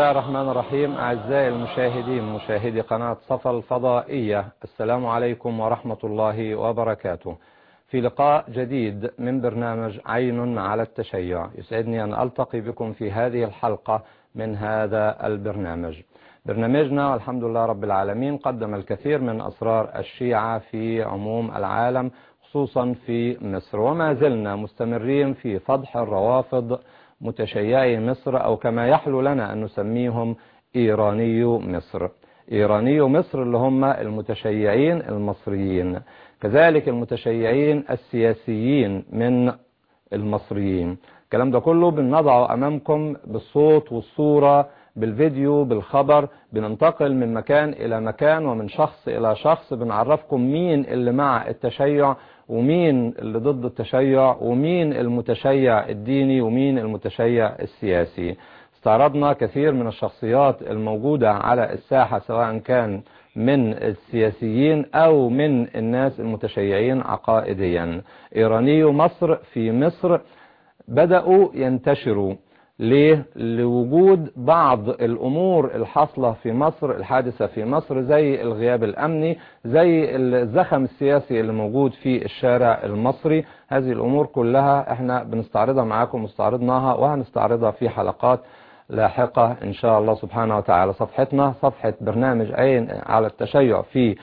الله الرحمن الرحيم أعزائي المشاهدين مشاهدي قناة صفا الفضائية السلام عليكم ورحمة الله وبركاته في لقاء جديد من برنامج عين على التشيع يسعدني أن ألتقي بكم في هذه الحلقة من هذا البرنامج برنامجنا والحمد لله رب العالمين قدم الكثير من أسرار الشيعة في عموم العالم خصوصا في مصر وما زلنا مستمرين في فضح الروافض متشيعي مصر أو كما يحلو لنا أن نسميهم إيراني مصر إيراني مصر اللي هم المتشيعين المصريين كذلك المتشيعين السياسيين من المصريين الكلام ده كله بنضعه أمامكم بالصوت والصورة بالفيديو بالخبر بننتقل من مكان إلى مكان ومن شخص إلى شخص بنعرفكم مين اللي مع التشيع ومين اللي ضد التشيع ومين المتشيع الديني ومين المتشيع السياسي استعرضنا كثير من الشخصيات الموجودة على الساحة سواء كان من السياسيين أو من الناس المتشيعين عقائديا إيراني مصر في مصر بدأوا ينتشروا ليه؟ لوجود بعض الأمور الحاصلة في مصر الحادثة في مصر زي الغياب الأمني زي الزخم السياسي اللي موجود في الشارع المصري هذه الأمور كلها احنا بنستعرضها معاكم واستعرضناها وهنستعرضها في حلقات لاحقة إن شاء الله سبحانه وتعالى صفحتنا صفحة برنامج عين على التشيع في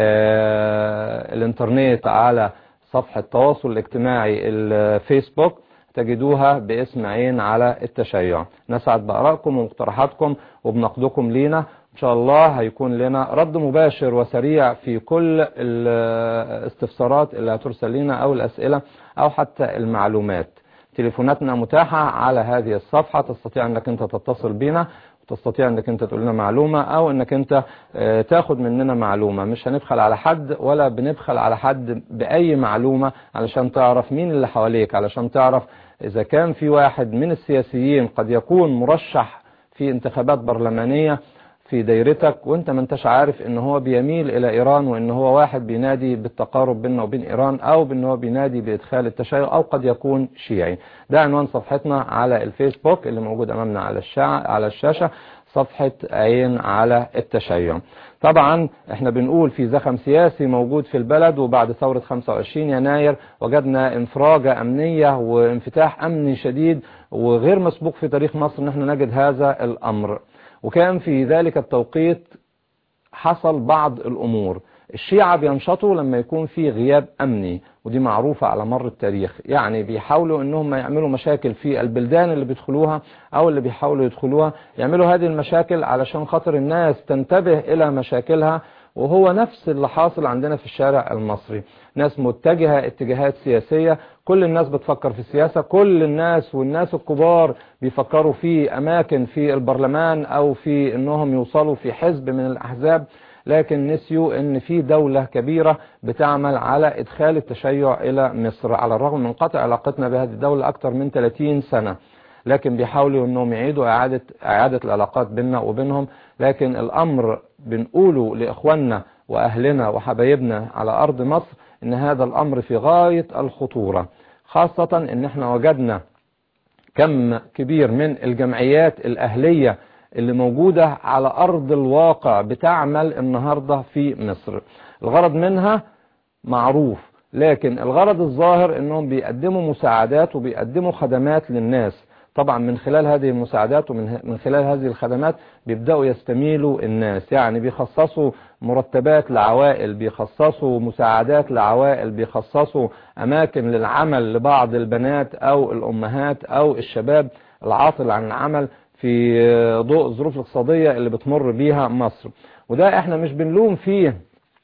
اه الانترنت على صفحة التواصل الاجتماعي الفيسبوك تجدوها باسم عين على التشيع نسعد بآرائكم ومقترحاتكم وبنقدكم لينا إن شاء الله هيكون لنا رد مباشر وسريع في كل الاستفسارات اللي هترسل لنا أو الأسئلة أو حتى المعلومات تليفوناتنا متاحة على هذه الصفحة تستطيع أنك أنت تتصل بنا وتستطيع أنك أنت تقول لنا معلومة أو أنك أنت تاخد مننا معلومة مش هنبخل على حد ولا بنبخل على حد بأي معلومة علشان تعرف مين اللي حواليك علشان تعرف إذا كان في واحد من السياسيين قد يكون مرشح في انتخابات برلمانية في دايرتك وانت ما انتش عارف ان هو بيميل الى ايران وان هو واحد بينادي بالتقارب بيننا وبين ايران او بان هو بينادي بادخال التشيع او قد يكون شيعي ده عنوان صفحتنا على الفيسبوك اللي موجود امامنا على الشاشة على الشاشة صفحة عين على التشيع طبعا احنا بنقول في زخم سياسي موجود في البلد وبعد ثورة 25 يناير وجدنا انفراجة امنية وانفتاح امني شديد وغير مسبوق في تاريخ مصر ان احنا نجد هذا الامر وكان في ذلك التوقيت حصل بعض الأمور الشيعة بينشطوا لما يكون في غياب أمني ودي معروفة على مر التاريخ يعني بيحاولوا انهم يعملوا مشاكل في البلدان اللي بيدخلوها او اللي بيحاولوا يدخلوها يعملوا هذه المشاكل علشان خاطر الناس تنتبه الى مشاكلها وهو نفس اللي حاصل عندنا في الشارع المصري ناس متجهة اتجاهات سياسية كل الناس بتفكر في السياسة كل الناس والناس الكبار بيفكروا في أماكن في البرلمان أو في أنهم يوصلوا في حزب من الأحزاب لكن نسيوا ان في دولة كبيرة بتعمل على ادخال التشيع الى مصر على الرغم من قطع علاقتنا بهذه الدولة اكثر من 30 سنة لكن بيحاولوا انهم يعيدوا اعادة, اعادة العلاقات بيننا وبينهم لكن الامر بنقوله لاخواننا واهلنا وحبايبنا على ارض مصر ان هذا الامر في غاية الخطورة خاصة ان احنا وجدنا كم كبير من الجمعيات الاهلية اللي موجودة على ارض الواقع بتعمل النهاردة في مصر الغرض منها معروف لكن الغرض الظاهر انهم بيقدموا مساعدات وبيقدموا خدمات للناس طبعا من خلال هذه المساعدات ومن من خلال هذه الخدمات بيبدأوا يستميلوا الناس يعني بيخصصوا مرتبات لعوائل بيخصصوا مساعدات لعوائل بيخصصوا أماكن للعمل لبعض البنات أو الأمهات أو الشباب العاطل عن العمل في ضوء الظروف الاقتصادية اللي بتمر بيها مصر وده احنا مش بنلوم فيه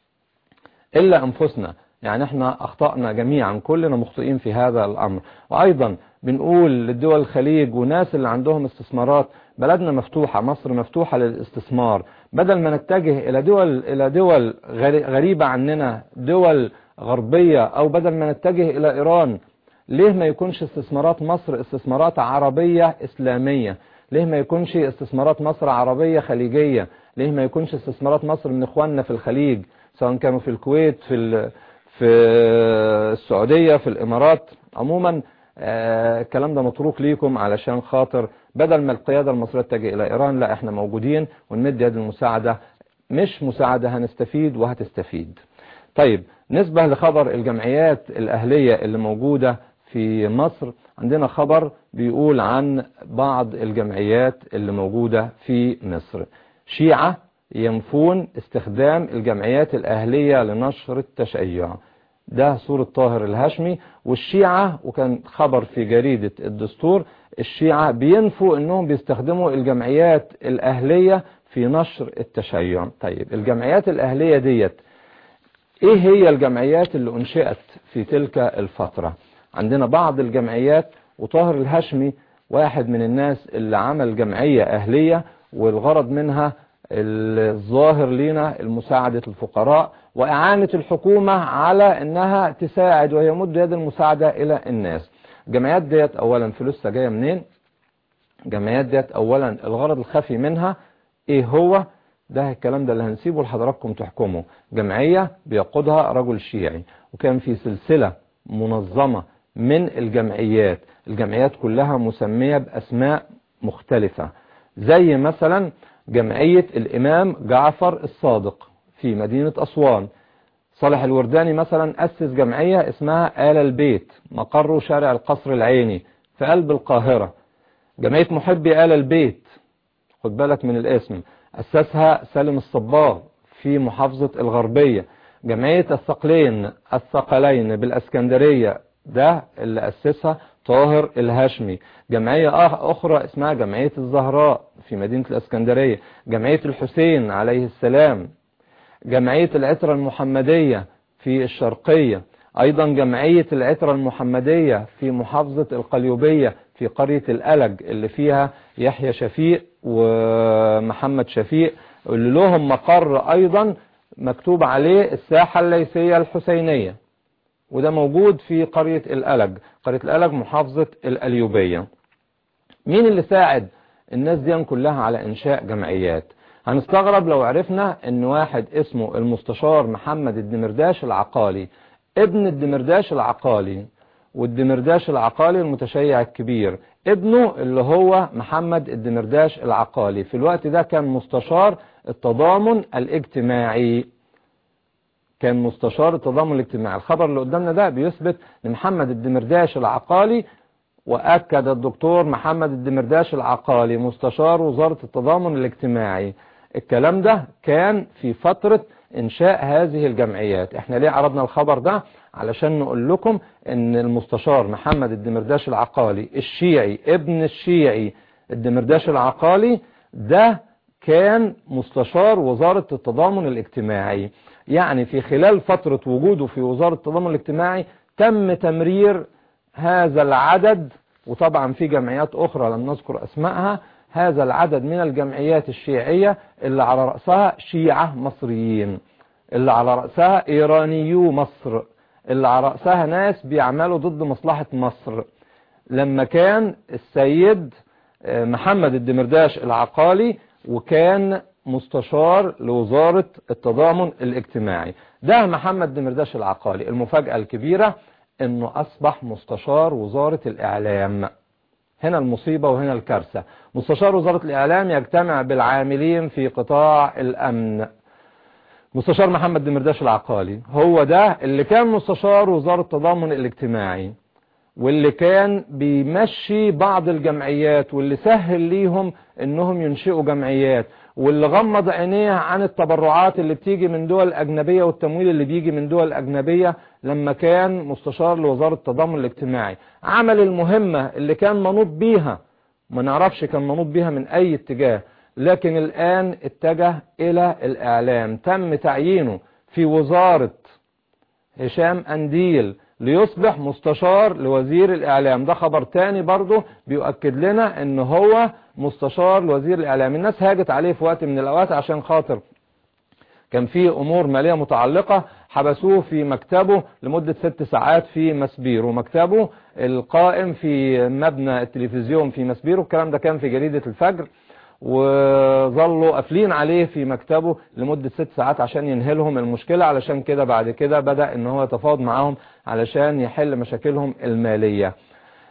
إلا أنفسنا يعني احنا أخطأنا جميعا كلنا مخطئين في هذا الأمر وأيضا بنقول للدول الخليج وناس اللي عندهم استثمارات بلدنا مفتوحة مصر مفتوحة للاستثمار بدل ما نتجه إلى دول, إلى دول غريبة عننا دول غربية أو بدل ما نتجه إلى إيران ليه ما يكونش استثمارات مصر استثمارات عربية إسلامية ليه ما يكونش استثمارات مصر عربية خليجية ليه ما يكونش استثمارات مصر من إخواننا في الخليج سواء كانوا في الكويت في في السعودية في الإمارات عموما آه، الكلام ده متروك ليكم علشان خاطر بدل ما القيادة المصرية تتجه إلى إيران لا احنا موجودين ونمد يد المساعدة مش مساعدة هنستفيد وهتستفيد طيب نسبة لخبر الجمعيات الأهلية اللي موجودة في مصر عندنا خبر بيقول عن بعض الجمعيات اللي موجودة في مصر شيعة ينفون استخدام الجمعيات الأهلية لنشر التشيع ده صورة طاهر الهاشمي والشيعة وكان خبر في جريدة الدستور الشيعة بينفوا انهم بيستخدموا الجمعيات الأهلية في نشر التشيع طيب الجمعيات الأهلية ديت ايه هي الجمعيات اللي انشئت في تلك الفترة عندنا بعض الجمعيات وطاهر الهاشمي واحد من الناس اللي عمل جمعية أهلية والغرض منها الظاهر لنا المساعدة الفقراء وإعانة الحكومة على أنها تساعد وهي مد يد المساعدة إلى الناس الجمعيات ديت أولا فلوسها جاية منين الجمعيات ديت أولا الغرض الخفي منها إيه هو ده الكلام ده اللي هنسيبه لحضراتكم تحكموا جمعية بيقودها رجل شيعي وكان في سلسلة منظمة من الجمعيات الجمعيات كلها مسمية بأسماء مختلفة زي مثلا جمعية الإمام جعفر الصادق في مدينة أسوان صالح الورداني مثلا أسس جمعية اسمها آل البيت مقره شارع القصر العيني في قلب القاهرة جمعية محبي آل البيت خد بالك من الاسم أسسها سالم الصباغ في محافظة الغربية جمعية الثقلين الثقلين بالأسكندرية ده اللي أسسها طاهر الهاشمي جمعية أخرى اسمها جمعية الزهراء في مدينة الأسكندرية جمعية الحسين عليه السلام جمعية العترة المحمدية في الشرقية أيضا جمعية العترة المحمدية في محافظة القليوبية في قرية الألج اللي فيها يحيى شفيق ومحمد شفيق اللي لهم مقر أيضا مكتوب عليه الساحة الليثية الحسينية وده موجود في قرية الألج قرية الألج محافظة الأليوبية مين اللي ساعد الناس دي كلها على إنشاء جمعيات هنستغرب لو عرفنا ان واحد اسمه المستشار محمد الدمرداش العقالي ابن الدمرداش العقالي والدمرداش العقالي المتشيع الكبير ابنه اللي هو محمد الدمرداش العقالي في الوقت ده كان مستشار التضامن الاجتماعي كان مستشار التضامن الاجتماعي الخبر اللي قدامنا ده بيثبت ان محمد الدمرداش العقالي واكد الدكتور محمد الدمرداش العقالي مستشار وزارة التضامن الاجتماعي الكلام ده كان في فترة انشاء هذه الجمعيات احنا ليه عرضنا الخبر ده علشان نقول لكم ان المستشار محمد الدمرداش العقالي الشيعي ابن الشيعي الدمرداش العقالي ده كان مستشار وزارة التضامن الاجتماعي يعني في خلال فترة وجوده في وزارة التضامن الاجتماعي تم تمرير هذا العدد وطبعا في جمعيات أخرى لم نذكر أسمائها هذا العدد من الجمعيات الشيعية اللي على رأسها شيعة مصريين اللي على رأسها إيرانيو مصر اللي على رأسها ناس بيعملوا ضد مصلحة مصر لما كان السيد محمد الدمرداش العقالي وكان مستشار لوزارة التضامن الاجتماعي ده محمد دمرداش العقالي المفاجأة الكبيرة انه اصبح مستشار وزارة الاعلام هنا المصيبة وهنا الكارثة مستشار وزارة الاعلام يجتمع بالعاملين في قطاع الامن مستشار محمد دمرداش العقالي هو ده اللي كان مستشار وزارة التضامن الاجتماعي واللي كان بيمشي بعض الجمعيات واللي سهل ليهم انهم ينشئوا جمعيات واللي غمض عينيه عن التبرعات اللي بتيجي من دول أجنبية والتمويل اللي بيجي من دول أجنبية لما كان مستشار لوزارة التضامن الاجتماعي عمل المهمة اللي كان منوط بيها ما نعرفش كان منوط بيها من أي اتجاه لكن الآن اتجه إلى الإعلام تم تعيينه في وزارة هشام أنديل ليصبح مستشار لوزير الإعلام ده خبر تاني برضه بيؤكد لنا ان هو مستشار لوزير الإعلام الناس هاجت عليه في وقت من الأوقات عشان خاطر كان في أمور مالية متعلقة حبسوه في مكتبه لمدة ست ساعات في مسبير ومكتبه القائم في مبنى التلفزيون في مسبير والكلام ده كان في جريدة الفجر وظلوا قافلين عليه في مكتبه لمدة ست ساعات عشان ينهلهم المشكلة علشان كده بعد كده بدأ ان هو يتفاوض معاهم علشان يحل مشاكلهم المالية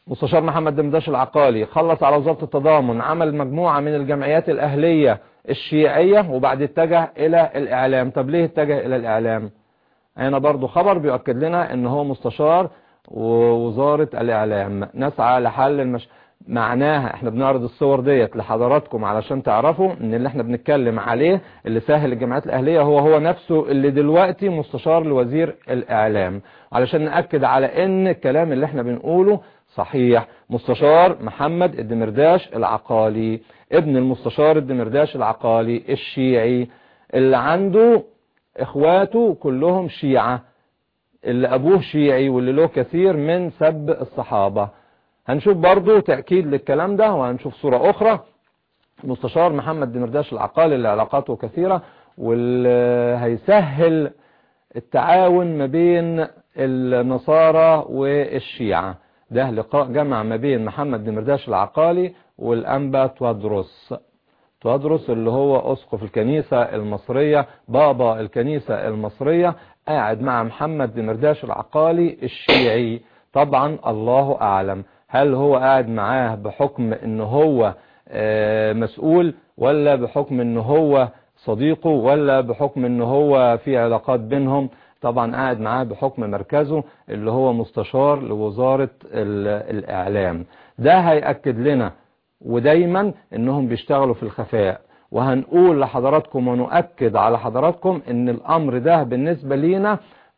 مستشار محمد دمداش العقالي خلص على وزارة التضامن عمل مجموعة من الجمعيات الأهلية الشيعية وبعد اتجه إلى الإعلام طب ليه اتجه إلى الإعلام هنا برضو خبر بيؤكد لنا ان هو مستشار ووزارة الإعلام نسعى لحل المش... معناها احنا بنعرض الصور ديت لحضراتكم علشان تعرفوا ان اللي احنا بنتكلم عليه اللي سهل الجامعات الاهلية هو هو نفسه اللي دلوقتي مستشار لوزير الاعلام علشان نأكد على ان الكلام اللي احنا بنقوله صحيح مستشار محمد الدمرداش العقالي ابن المستشار الدمرداش العقالي الشيعي اللي عنده اخواته كلهم شيعة اللي ابوه شيعي واللي له كثير من سب الصحابة هنشوف برضو تأكيد للكلام ده وهنشوف صورة اخرى مستشار محمد دمرداش العقالي اللي علاقاته كثيرة واللي هيسهل التعاون ما بين النصارى والشيعة ده لقاء جمع ما بين محمد دمرداش العقالي والأنبا توادروس توادروس اللي هو أسقف الكنيسة المصرية بابا الكنيسة المصرية قاعد مع محمد دمرداش العقالي الشيعي طبعا الله أعلم هل هو قاعد معاه بحكم ان هو مسؤول ولا بحكم ان هو صديقه ولا بحكم ان هو في علاقات بينهم طبعا قاعد معاه بحكم مركزه اللي هو مستشار لوزارة الإعلام ده هيأكد لنا ودايما انهم بيشتغلوا في الخفاء وهنقول لحضراتكم ونؤكد على حضراتكم ان الامر ده بالنسبة لينا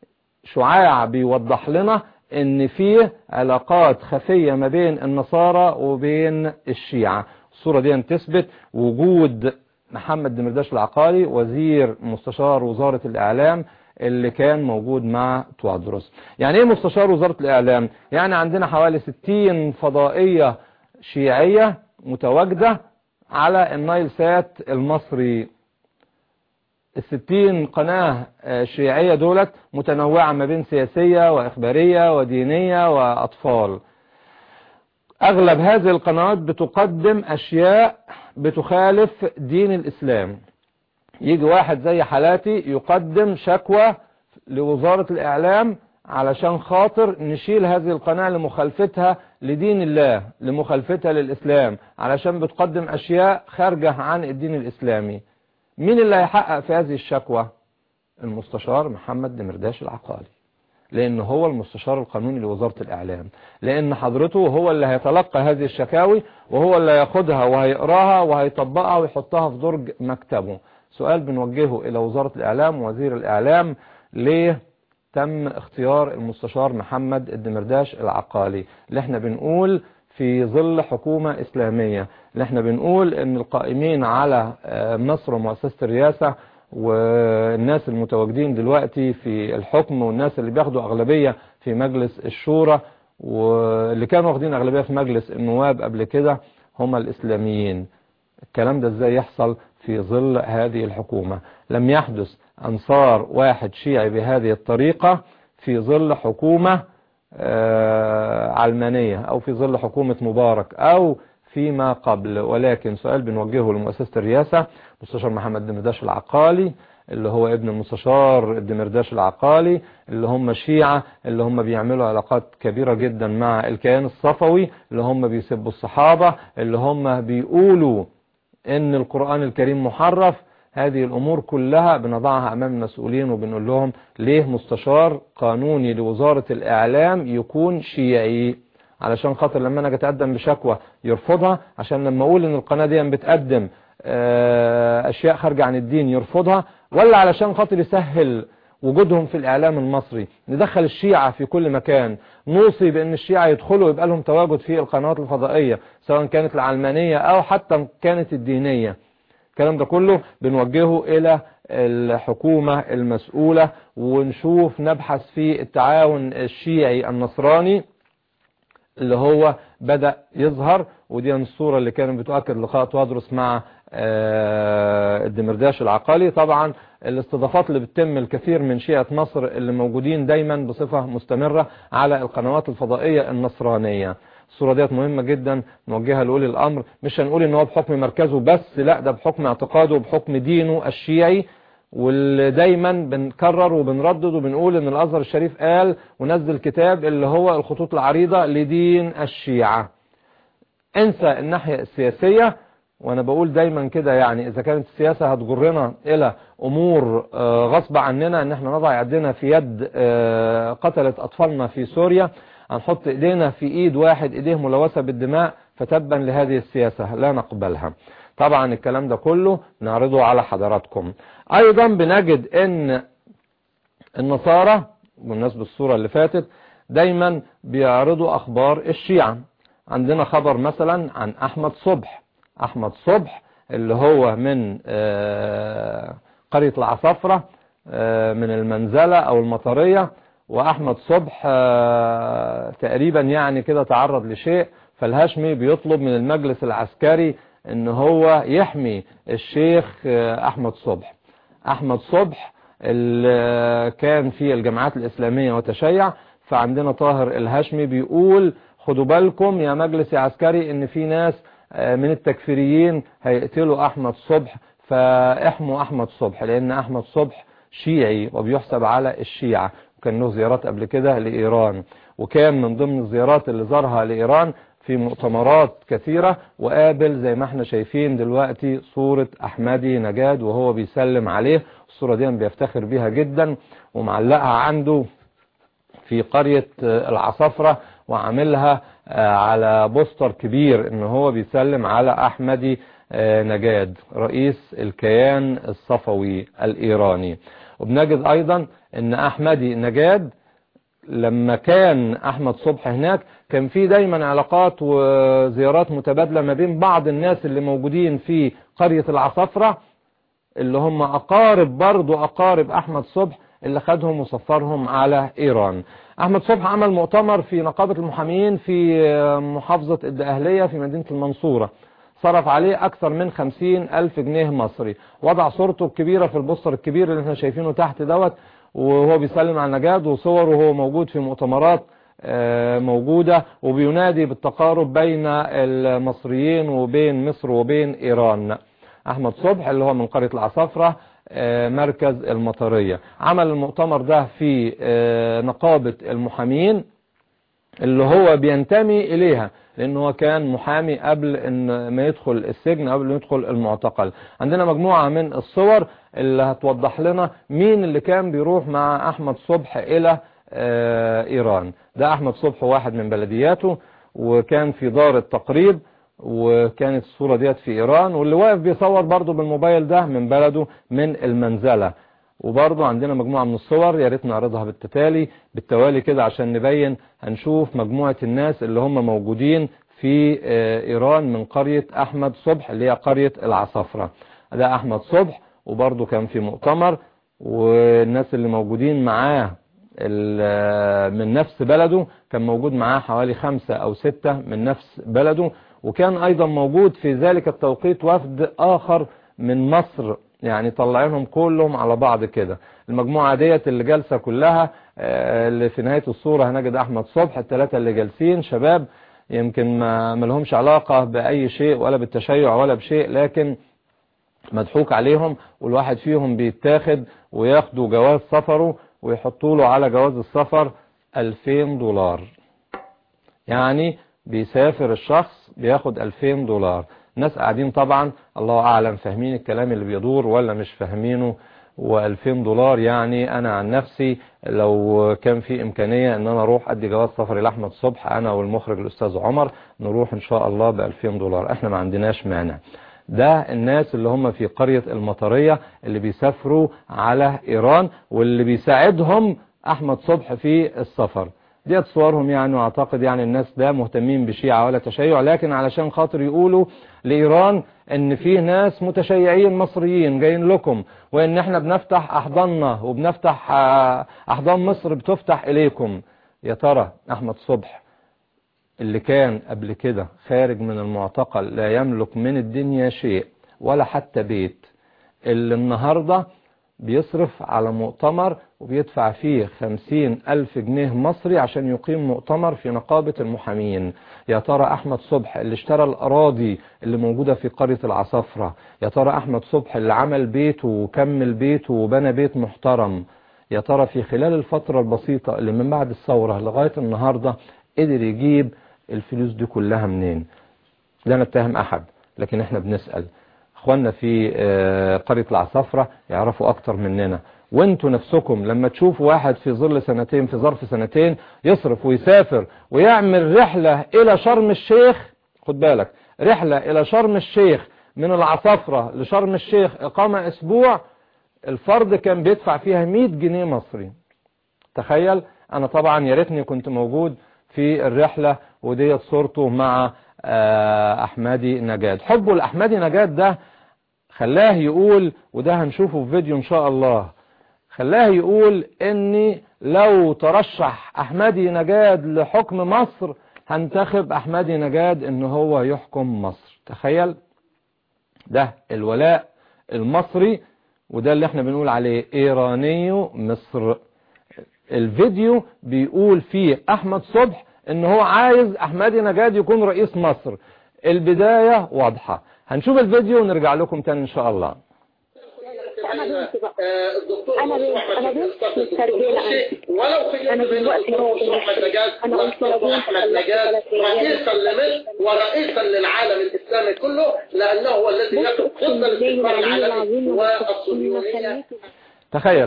شعاع بيوضح لنا ان فيه علاقات خفية ما بين النصارى وبين الشيعة الصورة دي تثبت وجود محمد دمرداش العقالي وزير مستشار وزارة الاعلام اللي كان موجود مع توادروس يعني ايه مستشار وزارة الاعلام يعني عندنا حوالي 60 فضائية شيعية متواجدة على النايل سات المصري الستين قناة شيعية دولت متنوعة ما بين سياسية وإخبارية ودينية وأطفال أغلب هذه القنوات بتقدم أشياء بتخالف دين الإسلام يجي واحد زي حالاتي يقدم شكوى لوزارة الإعلام علشان خاطر نشيل هذه القناة لمخالفتها لدين الله لمخالفتها للإسلام علشان بتقدم أشياء خارجة عن الدين الإسلامي مين اللي هيحقق في هذه الشكوى المستشار محمد دمرداش العقالي لأن هو المستشار القانوني لوزارة الإعلام لأن حضرته هو اللي هيتلقى هذه الشكاوي وهو اللي هياخدها وهيقراها وهيطبقها ويحطها في درج مكتبه سؤال بنوجهه إلى وزارة الإعلام ووزير الإعلام ليه تم اختيار المستشار محمد الدمرداش العقالي اللي احنا بنقول في ظل حكومة إسلامية اللي احنا بنقول ان القائمين على مصر ومؤسسة الرئاسة والناس المتواجدين دلوقتي في الحكم والناس اللي بياخدوا أغلبية في مجلس الشورى واللي كانوا واخدين أغلبية في مجلس النواب قبل كده هم الإسلاميين الكلام ده ازاي يحصل في ظل هذه الحكومة لم يحدث أنصار واحد شيعي بهذه الطريقة في ظل حكومة علمانية أو في ظل حكومة مبارك أو فيما قبل ولكن سؤال بنوجهه لمؤسسة الرئاسة مستشار محمد دمرداش العقالي اللي هو ابن المستشار الدمرداش العقالي اللي هم شيعة اللي هم بيعملوا علاقات كبيرة جدا مع الكيان الصفوي اللي هم بيسبوا الصحابة اللي هم بيقولوا ان القرآن الكريم محرف هذه الأمور كلها بنضعها أمام المسؤولين وبنقول لهم ليه مستشار قانوني لوزارة الإعلام يكون شيعي علشان خاطر لما أنا أتقدم بشكوى يرفضها عشان لما أقول إن القناة دي بتقدم أشياء خارجة عن الدين يرفضها ولا علشان خاطر يسهل وجودهم في الإعلام المصري ندخل الشيعة في كل مكان نوصي بأن الشيعة يدخلوا يبقى لهم تواجد في القنوات الفضائية سواء كانت العلمانية أو حتى كانت الدينية الكلام ده كله بنوجهه إلى الحكومة المسؤولة ونشوف نبحث في التعاون الشيعي النصراني اللي هو بدأ يظهر ودي الصورة اللي كانت بتؤكد لقاء توادرس مع الدمرداش العقالي طبعا الاستضافات اللي بتتم الكثير من شيعة مصر اللي موجودين دايما بصفة مستمرة على القنوات الفضائية النصرانية الصورة ديت مهمة جدا نوجهها لأولي الأمر مش هنقول ان هو بحكم مركزه بس لا ده بحكم اعتقاده وبحكم دينه الشيعي واللي دايما بنكرر وبنردد وبنقول ان الازهر الشريف قال ونزل كتاب اللي هو الخطوط العريضة لدين الشيعة انسى الناحية السياسية وانا بقول دايما كده يعني اذا كانت السياسة هتجرنا الى امور غصب عننا ان احنا نضع يدنا في يد قتلة اطفالنا في سوريا هنحط ايدينا في ايد واحد ايديه ملوثة بالدماء فتبا لهذه السياسة لا نقبلها طبعا الكلام ده كله نعرضه على حضراتكم ايضا بنجد ان النصارى بالنسبة الصورة اللي فاتت دايما بيعرضوا اخبار الشيعة عندنا خبر مثلا عن احمد صبح احمد صبح اللي هو من قرية العصافرة من المنزلة او المطرية واحمد صبح تقريبا يعني كده تعرض لشيء فالهاشمي بيطلب من المجلس العسكري ان هو يحمي الشيخ احمد صبح احمد صبح اللي كان في الجماعات الاسلامية وتشيع فعندنا طاهر الهاشمي بيقول خدوا بالكم يا مجلس عسكري ان في ناس من التكفيريين هيقتلوا احمد صبح فاحموا احمد صبح لان احمد صبح شيعي وبيحسب على الشيعة وكان له زيارات قبل كده لايران وكان من ضمن الزيارات اللي زارها لايران في مؤتمرات كثيرة وقابل زي ما احنا شايفين دلوقتي صورة احمدي نجاد وهو بيسلم عليه الصورة دي بيفتخر بيها جدا ومعلقها عنده في قرية العصافرة وعاملها على بوستر كبير ان هو بيسلم على احمدي نجاد رئيس الكيان الصفوي الايراني وبنجد ايضا ان احمدي نجاد لما كان احمد صبح هناك كان في دايما علاقات وزيارات متبادلة ما بين بعض الناس اللي موجودين في قرية العصافرة اللي هم اقارب برضو اقارب احمد صبح اللي خدهم وسفرهم على ايران احمد صبح عمل مؤتمر في نقابة المحامين في محافظة الدقهلية في مدينة المنصورة صرف عليه اكثر من خمسين الف جنيه مصري وضع صورته الكبيرة في البوستر الكبير اللي احنا شايفينه تحت دوت وهو بيسلم على نجاد وصوره وهو موجود في مؤتمرات موجودة وبينادي بالتقارب بين المصريين وبين مصر وبين ايران احمد صبح اللي هو من قرية العصافرة مركز المطرية عمل المؤتمر ده في نقابة المحامين اللي هو بينتمي اليها لانه هو كان محامي قبل ان ما يدخل السجن قبل ما يدخل المعتقل عندنا مجموعة من الصور اللي هتوضح لنا مين اللي كان بيروح مع احمد صبح الى ايران ده احمد صبح واحد من بلدياته وكان في دار التقريب وكانت الصورة ديت في ايران واللي واقف بيصور برضه بالموبايل ده من بلده من المنزلة وبرضه عندنا مجموعة من الصور يا ريت نعرضها بالتتالي بالتوالي كده عشان نبين هنشوف مجموعة الناس اللي هم موجودين في ايران من قرية احمد صبح اللي هي قرية العصافرة ده احمد صبح وبرضه كان في مؤتمر والناس اللي موجودين معاه من نفس بلده كان موجود معاه حوالي خمسة او ستة من نفس بلده وكان ايضا موجود في ذلك التوقيت وفد اخر من مصر يعني طلعينهم كلهم على بعض كده المجموعة ديت اللي جالسة كلها اللي في نهاية الصورة هنجد احمد صبح الثلاثة اللي جالسين شباب يمكن ما ملهمش علاقة باي شيء ولا بالتشيع ولا بشيء لكن مضحوك عليهم والواحد فيهم بيتاخد وياخدوا جواز سفره ويحطوا له على جواز السفر 2000 دولار يعني بيسافر الشخص بياخد 2000 دولار ناس قاعدين طبعا الله اعلم فاهمين الكلام اللي بيدور ولا مش فاهمينه و2000 دولار يعني انا عن نفسي لو كان في امكانية ان انا اروح ادي جواز سفري لاحمد صبح انا والمخرج الاستاذ عمر نروح ان شاء الله ب2000 دولار احنا ما عندناش مانع ده الناس اللي هم في قرية المطرية اللي بيسافروا على ايران واللي بيساعدهم احمد صبح في السفر ديت صورهم يعني واعتقد يعني الناس ده مهتمين بشيعة ولا تشيع لكن علشان خاطر يقولوا لإيران ان في ناس متشيعين مصريين جايين لكم وان احنا بنفتح احضاننا وبنفتح احضان مصر بتفتح اليكم يا ترى احمد صبح اللي كان قبل كده خارج من المعتقل لا يملك من الدنيا شيء ولا حتى بيت اللي النهاردة بيصرف على مؤتمر وبيدفع فيه خمسين ألف جنيه مصري عشان يقيم مؤتمر في نقابة المحامين يا ترى أحمد صبح اللي اشترى الأراضي اللي موجودة في قرية العصافرة يا ترى أحمد صبح اللي عمل بيته وكمل بيته وبنى بيت محترم يا ترى في خلال الفترة البسيطة اللي من بعد الثورة لغاية النهاردة قدر يجيب الفلوس دي كلها منين لا نتهم أحد لكن احنا بنسأل اخواننا في قرية العصافرة يعرفوا اكتر مننا وانتوا نفسكم لما تشوفوا واحد في ظل سنتين في ظرف سنتين يصرف ويسافر ويعمل رحلة الى شرم الشيخ خد بالك رحلة الى شرم الشيخ من العصافرة لشرم الشيخ اقامة اسبوع الفرد كان بيدفع فيها 100 جنيه مصري تخيل انا طبعا يا ريتني كنت موجود في الرحلة وديت صورته مع احمدي نجاد حبه لاحمدي نجاد ده خلاه يقول وده هنشوفه في فيديو ان شاء الله خلاه يقول اني لو ترشح احمدي نجاد لحكم مصر هنتخب احمدي نجاد ان هو يحكم مصر تخيل ده الولاء المصري وده اللي احنا بنقول عليه ايراني مصر الفيديو بيقول فيه احمد صبح ان هو عايز احمدي نجاد يكون رئيس مصر البداية واضحة هنشوف الفيديو ونرجع لكم تاني ان شاء الله انا بنت بقى انا بنت انا بنت مترجله ولو خيرت أنا بين دلوقتي الدكتور هو- احمد نجاد أنا قلت واخترت لابوه احمد خلصت نجاد ثلاث أيام. رئيسا لمصر ورئيسا للعالم الاسلامي كله لانه هو الذي بص يقف اقسم ضد بالله الاستقرار العلي العالمي العظيم ما والصهيونيه خليته تخيل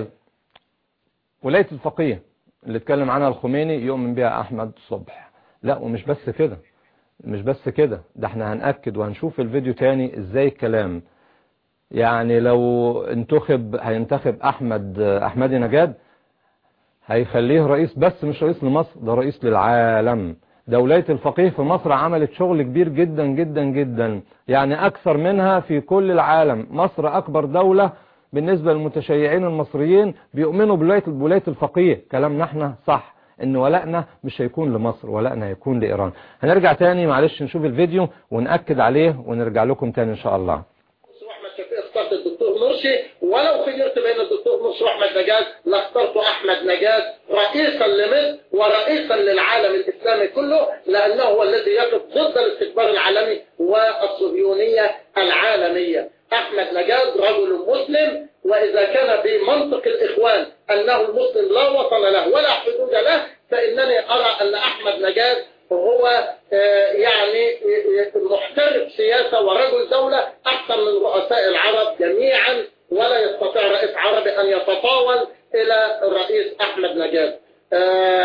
ولاية الفقيه اللي اتكلم عنها الخميني يؤمن بها احمد صبح لا ومش بس كده مش بس كده ده احنا هنأكد وهنشوف الفيديو تاني ازاي الكلام يعني لو انتخب هينتخب احمد احمدي نجاد هيخليه رئيس بس مش رئيس لمصر ده رئيس للعالم ده ولاية الفقيه في مصر عملت شغل كبير جدا جدا جدا يعني اكثر منها في كل العالم مصر اكبر دولة بالنسبة للمتشيعين المصريين بيؤمنوا بولاية بولاية الفقيه كلامنا احنا صح ان ولائنا مش هيكون لمصر ولائنا هيكون لإيران هنرجع تاني معلش نشوف الفيديو ونأكد عليه ونرجع لكم تاني ان شاء الله واحمد شفيق اخترت الدكتور مرسي ولو خيرت بين الدكتور مرسي واحمد نجاد لاخترت احمد نجاد رئيسا لمصر ورئيسا للعالم الاسلامي كله لانه هو الذي يقف ضد الاستكبار العالمي والصهيونيه العالميه احمد نجاد رجل مسلم واذا كان بمنطق الاخوان انه المسلم لا وطن له ولا حدود له فانني ارى ان احمد نجاد هو آه، يعني محترف سياسة ورجل دولة أحسن من رؤساء العرب جميعا ولا يستطيع رئيس عربي أن يتطاول إلى الرئيس أحمد نجاد آه،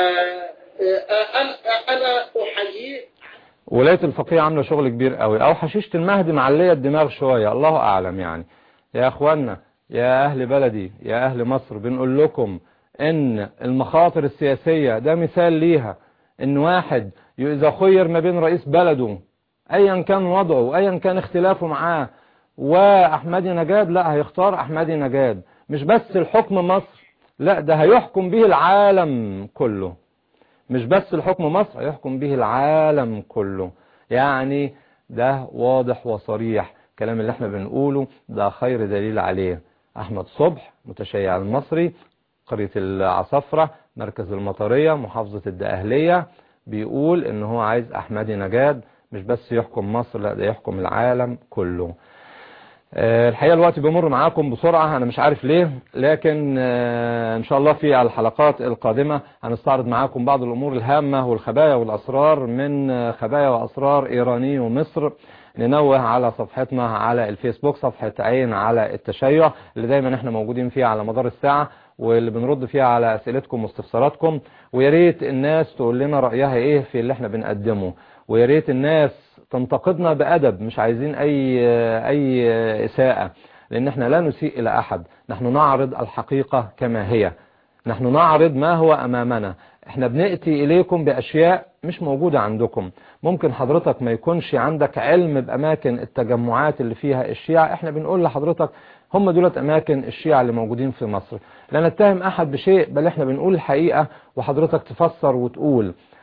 آه، أنا- أنا أحييه ولاية الفقيه عاملة شغل كبير قوي او حشيشة المهدي معلية الدماغ شوية الله اعلم يعني يا اخوانا يا اهل بلدي يا اهل مصر بنقول لكم ان المخاطر السياسية ده مثال ليها ان واحد اذا خير ما بين رئيس بلده ايا كان وضعه وايا كان اختلافه معاه واحمدي نجاد لا هيختار احمدي نجاد مش بس الحكم مصر لا ده هيحكم به العالم كله مش بس الحكم مصر هيحكم به العالم كله يعني ده واضح وصريح الكلام اللي احنا بنقوله ده خير دليل عليه احمد صبح متشيع المصري قرية العصفرة مركز المطرية محافظة الدقهلية بيقول ان هو عايز احمدي نجاد مش بس يحكم مصر لا ده يحكم العالم كله آه، الحقيقة الوقت بيمر معاكم بسرعة أنا مش عارف ليه لكن آه، إن شاء الله في الحلقات القادمة هنستعرض معاكم بعض الأمور الهامة والخبايا والأسرار من آه، خبايا وأسرار إيراني ومصر ننوه على صفحتنا على الفيسبوك صفحة عين على التشيع اللي دايما احنا موجودين فيها على مدار الساعة واللي بنرد فيها على أسئلتكم واستفساراتكم ويا ريت الناس تقول لنا رأيها ايه في اللي احنا بنقدمه ويا ريت الناس تنتقدنا بأدب مش عايزين أي أي إساءة لأن احنا لا نسيء إلى أحد نحن نعرض الحقيقة كما هي نحن نعرض ما هو أمامنا احنا بنأتي إليكم بأشياء مش موجودة عندكم ممكن حضرتك ما يكونش عندك علم بأماكن التجمعات اللي فيها الشيعة احنا بنقول لحضرتك هم دولت أماكن الشيعة اللي موجودين في مصر لا نتهم أحد بشيء بل احنا بنقول الحقيقة وحضرتك تفسر وتقول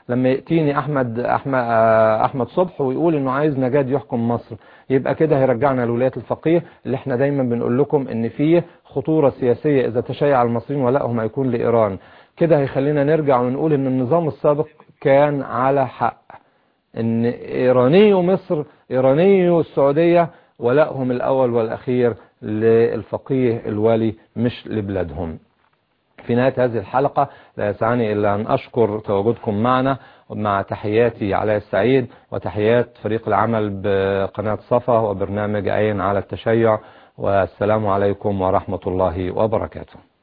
لما يأتيني أحمد أحمد آه، أحمد صبح ويقول إنه عايز نجاد يحكم مصر يبقى كده هيرجعنا لولاية الفقيه اللي احنا دايما بنقول لكم إن فيه خطورة سياسية إذا تشيع المصريين ولائهم هيكون لإيران كده هيخلينا نرجع ونقول إن النظام السابق كان على حق إن إيراني مصر إيراني السعودية ولائهم الأول والأخير للفقيه الوالي مش لبلادهم في نهاية هذه الحلقة لا يسعني إلا أن أشكر تواجدكم معنا مع تحياتي علاء السعيد وتحيات فريق العمل بقناة صفا وبرنامج عين على التشيع والسلام عليكم ورحمة الله وبركاته